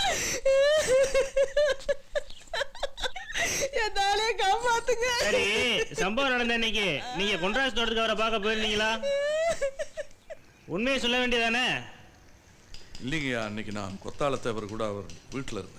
என் தாலியை காப்பாத்துங்க சரி சம்பவம் நடந்த அன்னைக்கு நீங்க கொன்றாஸ் தோட்டத்துக்கு அவரை பார்க்க போயிருந்தீங்களா உண்மையை சொல்ல வேண்டியதானே இல்லைங்கய்யா அன்னைக்கு நான் கொத்தாளத்தேவர் கூட அவர் வீட்டில் இருந்தேன்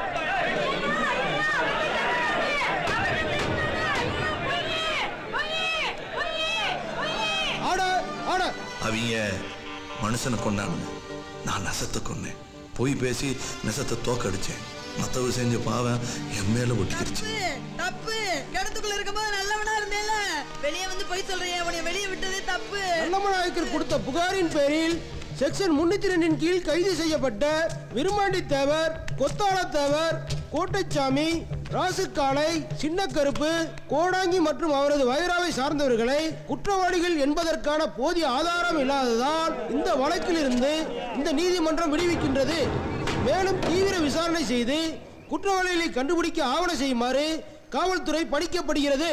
ஆர்டர் ஆர்டர் அவங்க மனுஷனை கொண்டாங்க நான் நசத்தை கொன்னேன் போய் பேசி நெசத்தை தோக்கடிச்சேன் மற்றவ செஞ்ச பாவம் என் மேல ஒட்டிக்கிருச்சு தப்பு கிணத்துக்குள்ள இருக்கும்போது நல்லவனா இருந்தேல வெளியே வந்து போய் சொல்றேன் உன்னை வெளியே விட்டதே தப்பு நல்லமநாயக்கர் கொடுத்த புகாரின் பேரில் செக்ஷன் முன்னூத்தி ரெண்டின் கீழ் கைது செய்யப்பட்ட விருமாண்டி தேவர் கொத்தாள தேவர் கோட்டைச்சாமி ராசுக்காலை சின்னக்கருப்பு கோடாங்கி மற்றும் அவரது வைராவை சார்ந்தவர்களை குற்றவாளிகள் என்பதற்கான போதிய ஆதாரம் இல்லாததால் இந்த வழக்கிலிருந்து இந்த நீதிமன்றம் விடுவிக்கின்றது மேலும் தீவிர விசாரணை செய்து குற்றவாளிகளை கண்டுபிடிக்க ஆவணம் செய்யுமாறு காவல்துறை பணிக்கப்படுகிறது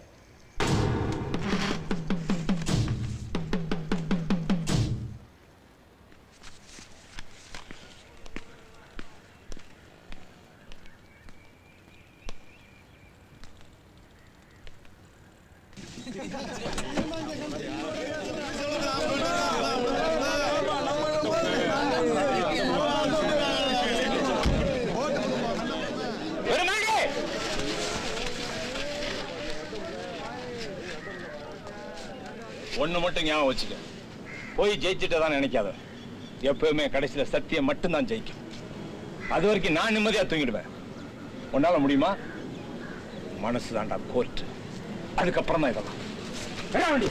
ஒண்ணு மட்டும் ஞாபகம் வச்சுக்க போய் ஜெயிச்சுட்டதான் நினைக்காத எப்பவுமே கடைசியில சத்தியம் மட்டும்தான் ஜெயிக்கும் அது வரைக்கும் நான் நிம்மதியா தூங்கிடுவேன் உன்னால முடியுமா மனசு தாண்டா கோர்ட் அதுக்கப்புறம் தான் இதெல்லாம் வேணா வண்டி.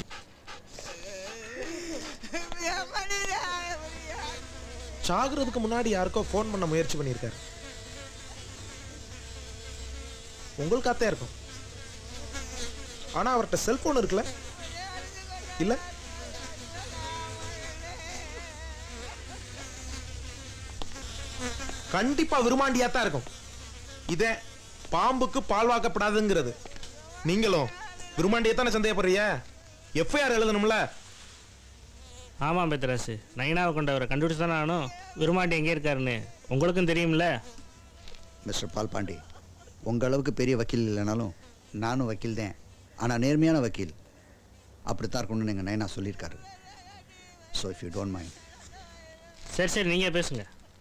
சாகுறதுக்கு முன்னாடி யாருக்கோ ஃபோன் பண்ண முயற்சி பண்ணியிருக்காரு உங்களுக்காத்தான் இருக்கும் ஆனா அவர்கிட்ட செல்போன் இருக்குல்ல இல்ல கண்டிப்பா விருமாண்டியா தான் இருக்கும் இதே பாம்புக்கு பால் வாக்கப்படாதுங்கிறது நீங்களும் விருமாண்டியை தானே சந்தேகப்படுறீங்க எஃப்ஐஆர் எழுதணும்ல ஆமாம் பெத்ராசு நைனாவை கொண்டவரை கண்டுபிடிச்சு தானே ஆகணும் விரும்மாண்டி எங்கே இருக்காருன்னு உங்களுக்கும் தெரியும்ல மிஸ்டர் பால்பாண்டி உங்கள் அளவுக்கு பெரிய வக்கீல் இல்லைனாலும் நானும் வக்கீல் தான் ஆனால் நேர்மையான வக்கீல் அப்படித்தான் இருக்கணும்னு எங்கள் நைனா சொல்லியிருக்காரு so if you don't mind சரி சரி நீங்கள் பேசுங்க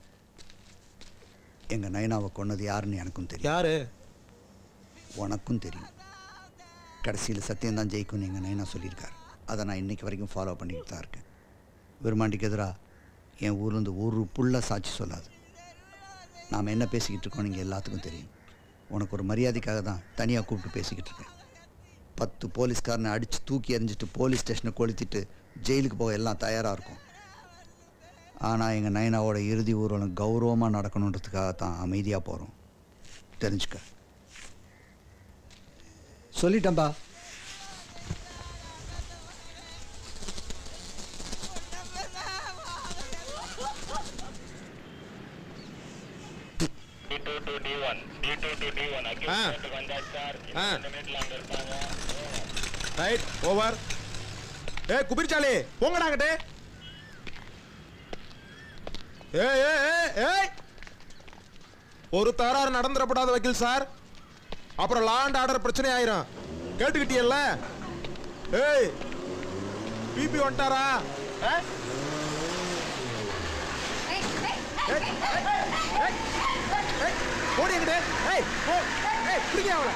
எங்கள் நைனாவை கொன்னது யாருன்னு எனக்கும் தெரியும் யாரு உனக்கும் தெரியும் கடைசியில் சத்தியம் தான் ஜெயிக்கும்னு எங்கள் நைனா சொல்லியிருக்காரு அதை நான் இன்னைக்கு வரைக்கும் ஃபாலோ பண்ணிக்கிட்டு தான் இருக்கேன் விருமாண்டிக்கு எதிராக என் ஊர்லேருந்து ஒரு புள்ள சாட்சி சொல்லாது நாம் என்ன பேசிக்கிட்டு இருக்கோம் நீங்கள் எல்லாத்துக்கும் தெரியும் உனக்கு ஒரு மரியாதைக்காக தான் தனியாக கூப்பிட்டு பேசிக்கிட்டு இருக்கேன் பத்து போலீஸ்காரனை அடித்து தூக்கி எறிஞ்சிட்டு போலீஸ் ஸ்டேஷனை கொளுத்திட்டு ஜெயிலுக்கு போக எல்லாம் தயாராக இருக்கும் ஆனால் எங்கள் நயனாவோட இறுதி ஊர்வலம் கௌரவமாக நடக்கணுன்றதுக்காக தான் அமைதியாக போகிறோம் தெரிஞ்சுக்க சொல்லிட்டேன்பா ரைட் ஓவர் ஏ குபிர்ச்சாலி போங்கடாங்கட்டே ஏய் ஏய் ஏய் ஏய் ஒரு தகராறு நடந்துடப்படாத வக்கீல் சார் அப்புறம் லா அண்ட் ஆர்டர் பிரச்சனை ஆயிரும் கேட்டுக்கிட்டியல்ல ஏய் பிபி வந்துட்டாரா ஆ? ஏய், ஏய், ஏய், ஏய், ஏய், ஓடி எங்கிட்டு ஏய் போ ஏய் பிடிங்க அவளை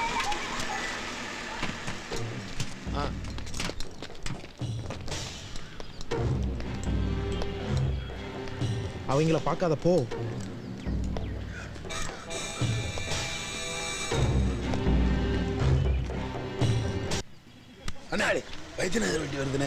ஆ அவங்கள பார்க்காத போ அண்ணாடி வைத்தியநாதர் வண்டி வருதுண்ணே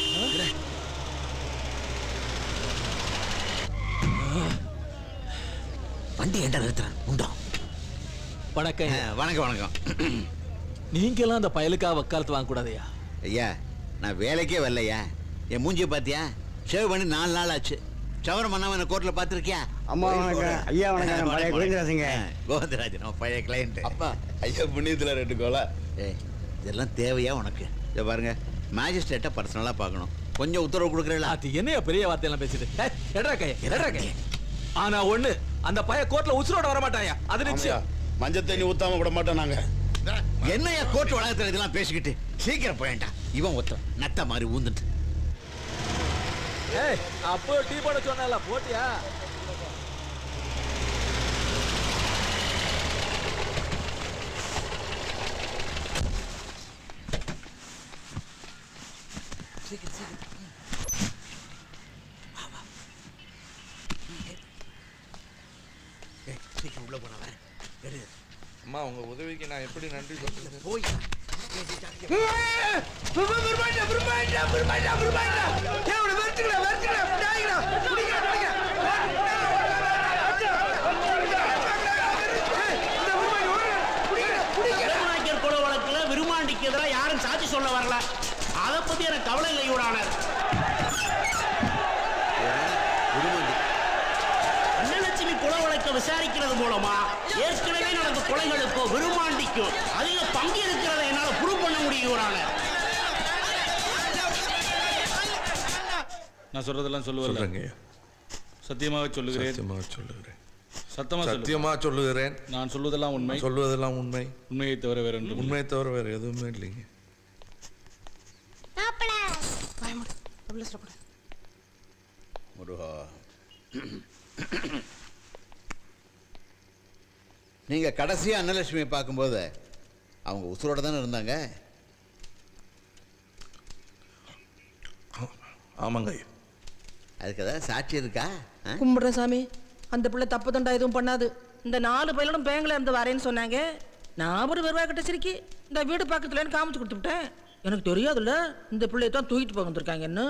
வண்டி ஏன்டா நிறுத்துறேன் உண்டா வணக்கம் வணக்கம் வணக்கம் நீங்கெல்லாம் அந்த பயலுக்காக வக்காலத்து வாங்க கூடாதையா ஐயா நான் வேலைக்கே வரலையா என் மூஞ்சியை பார்த்தியா ஷேவ் பண்ணி நாலு நாள் ஆச்சு சவரம் பண்ணாம என்ன கோர்ட்ல பார்த்துருக்கியா அம்மா வணக்கம். ஐயா வணக்கம். நான் பழைய கோவிந்தராஜுங்க. கோவிந்தராஜன் நம்ம பழைய கிளையண்ட் அப்பா ஐயா புண்ணியத்தில் ரெண்டு கோலா ஏய் இதெல்லாம் தேவையா உனக்கு இதை பாருங்க மேஜிஸ்ட்ரேட்டை பர்சனலாக பார்க்கணும் கொஞ்சம் உத்தரவு கொடுக்குறீங்களா அது என்னையா பெரிய வார்த்தையெல்லாம் பேசிட்டு ஏய், எட்ரா கைய எட்ரா கைய ஆனா ஒண்ணு அந்த பைய கோர்ட்ல உசுரோட வர மாட்டாயா அது நிச்சயம் மஞ்சள் தண்ணி ஊத்தாம விட மாட்டோம் நாங்க என்னையா கோர்ட் வளாகத்துல இதெல்லாம் பேசிக்கிட்டு சீக்கிரம் போயேன்டா இவன் ஒருத்தன் நத்த மாதிரி ஊந்துட்டு ஏய் அப்போ டீ போட சொன்னல போட்டியா சீக்கிரம் உள்ள போனவன் எடு அம்மா உங்க உதவிக்கு நான் எப்படி நன்றி சொல்றது போய் விருமாண்டியர் கொலை வழக்குல விருமாண்டிக்கு எதிராக யாரும் சாட்சி சொல்ல வரல அதை பத்தி எனக்கு கவலை இல்லை யுவரானர் அன்னலட்சுமி கொலை வழக்கை விசாரிக்கிறது மூலமா ஏற்கனவே நடந்த கொலைகளுக்கோ விருமாண்டிக்கும் அதிக பங்கு இருக்கிறத என்னால ப்ரூவ் பண்ண முடியும் யுவரானர் நான் சொல்றதெல்லாம் சொல்லுவேன் சொல்றேங்க சத்தியமாக சொல்லுகிறேன் சத்தியமாக சொல்லுகிறேன் சத்தமா சொல்லு. சத்தியமா சொல்லுகிறேன் நான் சொல்வதெல்லாம் உண்மை சொல்வதெல்லாம் உண்மை உண்மையை தவிர வேற ஒன்றும் இல்லை. உண்மையை தவிர வேற எதுவுமே இல்லைங்க முருகா நீங்க கடைசியா அன்னலட்சுமியை பார்க்கும்போது அவங்க உசுரோட தானே இருந்தாங்க ஆமாங்க ஐயா அதுக்கு ஏதாவது சாட்சி இருக்கா ஆ? கும்பிடுறேன் சாமி அந்த பிள்ளை தப்பு தண்டா எதுவும் பண்ணாது இந்த நாலு பையனும் பேங்கில் இருந்து வரேன்னு சொன்னாங்க நான் ஒரு வருவாய் கிட்ட சிரிக்கி இந்த வீடு பக்கத்துலன்னு காமிச்சு கொடுத்துட்டேன் எனக்கு தெரியாதுல்ல இந்த பிள்ளைய தான் தூக்கிட்டு போக வந்திருக்காங்கன்னு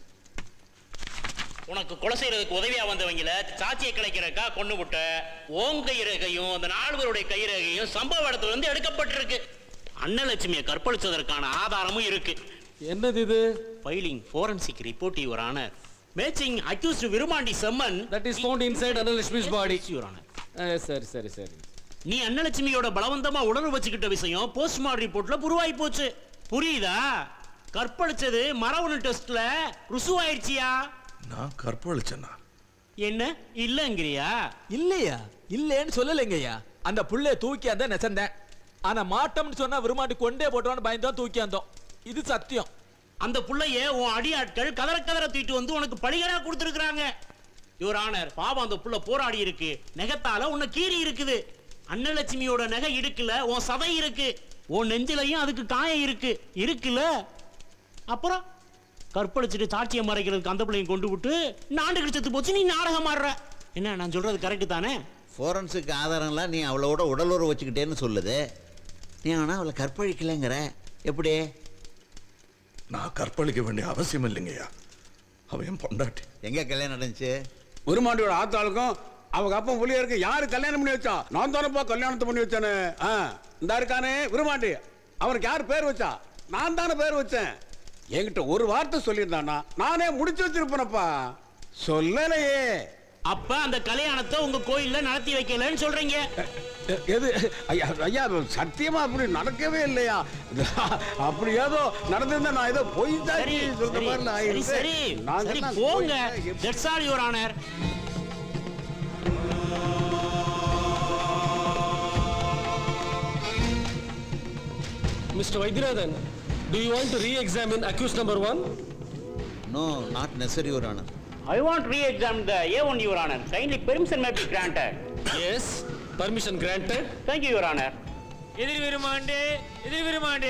உனக்கு கொலை செய்யறதுக்கு உதவியா வந்தவங்கள சாட்சியை கிடைக்கிறக்கா கொண்டு விட்ட ஓன் கைரேகையும் அந்த நாலு பேருடைய கைரேகையும் சம்பவ இடத்துல இருந்து எடுக்கப்பட்டிருக்கு அன்னலட்சுமியை கற்பழிச்சதற்கான ஆதாரமும் இருக்கு என்னது இது filing forensic report your honour matching accused Virumandi semen that is found inside Annalakshmi's body your honour சரி சரி சரி நீ அன்னலட்சுமியோட பலவந்தமா உணர்வு வச்சுக்கிட்ட விஷயம் போஸ்ட்மார்டம் ரிப்போர்ட்ல புருவாயி போச்சு புரியுதா கற்பழிச்சது மரபணு டெஸ்ட்ல ருசுவாயிருச்சியா நான் கற்பழிச்சேனா என்ன இல்லங்கிறியா இல்லையா இல்லேன்னு சொல்லலைங்கய்யா அந்த புள்ளைய தூக்கி அந்த நெசந்தேன் ஆனா மாட்டோம்னு சொன்னா விரும்பாண்டி கொண்டே போட்டோன்னு பயந்தோம் தூக்கி வந்தோம் இது சத்தியம் அந்த புள்ளைய உன் அடியாட்கள் கதற கதற தூக்கிட்டு வந்து உனக்கு பலிகடா கொடுத்துருக்காங்க யுவர் ஆனர் பாவம் அந்த புள்ள போராடி இருக்கு நெகத்தால உன்னை கீறி இருக்குது அன்னலட்சுமியோட நகை இடுக்குல உன் சதை இருக்கு உன் நெஞ்சிலையும் அதுக்கு காயம் இருக்கு இருக்குல்ல அப்புறம் கற்பழிச்சிட்டு சாட்சியை மறைக்கிறதுக்கு அந்த பிள்ளையும் கொண்டு விட்டு நாண்டு கிழிச்சத்து போச்சு நீ நாடகம் ஆடுற என்ன நான் சொல்றது கரெக்டு தானே ஃபோரன்சிக் ஆதாரம்லாம் நீ அவளோட உடலுறவு வச்சுக்கிட்டேன்னு சொல்லுது நீ ஆனால் அவளை கற்பழிக்கலைங்கிற எப்படி நான் கற்பழிக்க வேண்டிய அவசியம் இல்லைங்கய்யா அவன் என் பொண்டாட்டி எங்கே கல்யாணம் நடந்துச்சு உருமாண்டியோட ஆத்தாளுக்கும் அவங்க அப்பா புள்ளியருக்கு யாரு கல்யாணம் பண்ணி வச்சா நான் தானப்பா கல்யாணத்தை பண்ணி வச்சேன்னு ஆ இந்த இருக்கானே விருமாண்டி அவனுக்கு யார் பேர் வச்சா நான் தானே பேர் வச்சேன் என்கிட்ட ஒரு வார்த்தை சொல்லியிருந்தானா நானே முடிச்சு வச்சிருப்பேனப்பா சொல்லலையே அப்ப அந்த கல்யாணத்தை உங்க கோயில்ல நடத்தி வைக்கலன்னு சொல்றீங்க எ- எது ஐயா ஐயா சத்தியமா அப்படி நடக்கவே இல்லையா அப்படி ஏதோ நடந்திருந்தா நான் ஏதோ பொய் தான் சரி சொல்ற சரி, மாதிரி நான் சரி இருந்தேன். சரி நான் சரி சொன்னா போங்க போய் that's all your honour Mr. Vaidyanathan, do you want to re-examine accused number one? No not necessary your honour I want re-examine the A1, Your Honor. Kindly permission may be granted. Yes, permission granted. Thank you, Your Honor. எதிர் விருமாண்டு எதிர் விருமாண்டு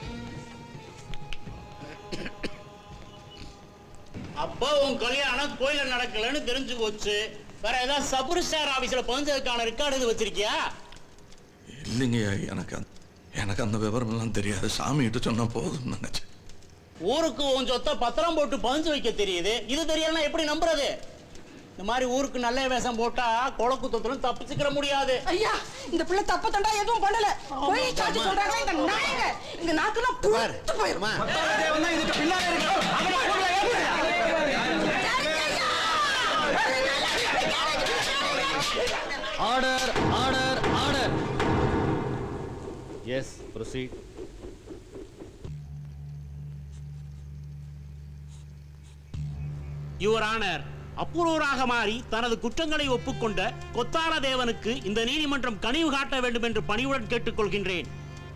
அப்போ உன் கல்யாணம் கோயில நடக்கலன்னு தெரிஞ்சு போச்சு வேற ஏதாவது சபுர் ஸ்டார் ஆபீஸ்ல பதினதுக்கான ரெக்கார்டு இது வச்சிருக்கியா இல்லைங்கய்யா எனக்கு அந்த- எனக்கு அந்த விவரம் எல்லாம் தெரியாது சாமிகிட்ட சொன்னா போதும்னு நினைச்சேன் ஊருக்கு உன் சொத்தை பத்திரம் போட்டு பதிஞ்சு வைக்க தெரியுது இது தெரியலன்னா எப்படி நம்புறது இந்த மாதிரி ஊருக்கு நல்ல வேஷம் போட்டா குளக்குத்தத்துல தப்பிச்சுக்கிற முடியாது ஐயா இந்த பிள்ளை தப்பு தண்டா எதுவும் பண்ணல போய் சாட்சி சொல்றாங்க இந்த நாயங்க இந்த நாக்கெல்லாம் புழுத்து போயிருமா இதுக்கு பின்னாடி Order, order, order. Yes, proceed. Your honour அப்புறவராக மாறி தனது குற்றங்களை ஒப்புக்கொண்ட கொத்தாள தேவனுக்கு இந்த நீதிமன்றம் கனிவு காட்ட வேண்டும் என்று பணிவுடன் கேட்டுக்கொள்கின்றேன்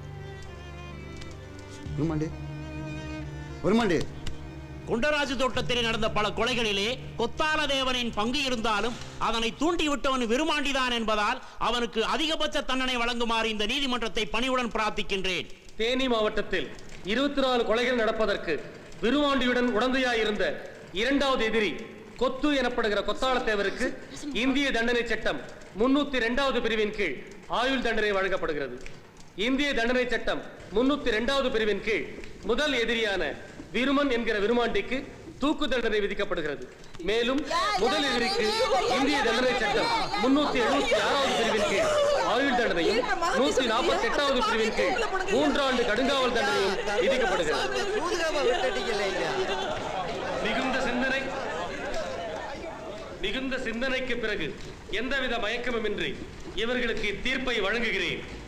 விருமாண்டி விருமாண்டி குண்டராஜு தோட்டத்தில் நடந்த பல கொலைகளிலே கொத்தால தேவனின் பங்கு இருந்தாலும் அதனை தூண்டிவிட்டவன் விருமாண்டிதான் என்பதால் அவனுக்கு அதிகபட்ச தண்டனை வழங்குமாறு இந்த நீதிமன்றத்தை பணிவுடன் பிரார்த்திக்கின்றேன் தேனி மாவட்டத்தில் இருபத்தி நாலு கொலைகள் நடப்பதற்கு விருமாண்டியுடன் உடந்தையாயிருந்த இரண்டாவது எதிரி கொத்து எனப்படுகிற கொத்தாளத்தேவருக்கு இந்திய தண்டனை சட்டம் முன்னூத்தி இரண்டாவது பிரிவின் கீழ் ஆயுள் தண்டனை வழங்கப்படுகிறது இந்திய தண்டனை சட்டம் முன்னூத்தி இரண்டாவது பிரிவின் கீழ் முதல் எதிரியான விருமன் என்கிற விருமாண்டிக்கு தூக்கு தண்டனை விதிக்கப்படுகிறது மேலும் முதல் எதிரிக்கு இந்திய தண்டனை சட்டம் முன்னூத்தி எழுபத்தி ஆறாவது பிரிவின் கீழ் ஆயுள் தண்டனையும் நூத்தி நாற்பத்தி எட்டாவது பிரிவின் கீழ் மூன்றாண்டு கடுங்காவல் தண்டனையும் விதிக்கப்படுகிறது மிகுந்த சிந்தனை மிகுந்த சிந்தனைக்கு பிறகு எந்தவித மயக்கமுமின்றி இவர்களுக்கு தீர்ப்பை வழங்குகிறேன்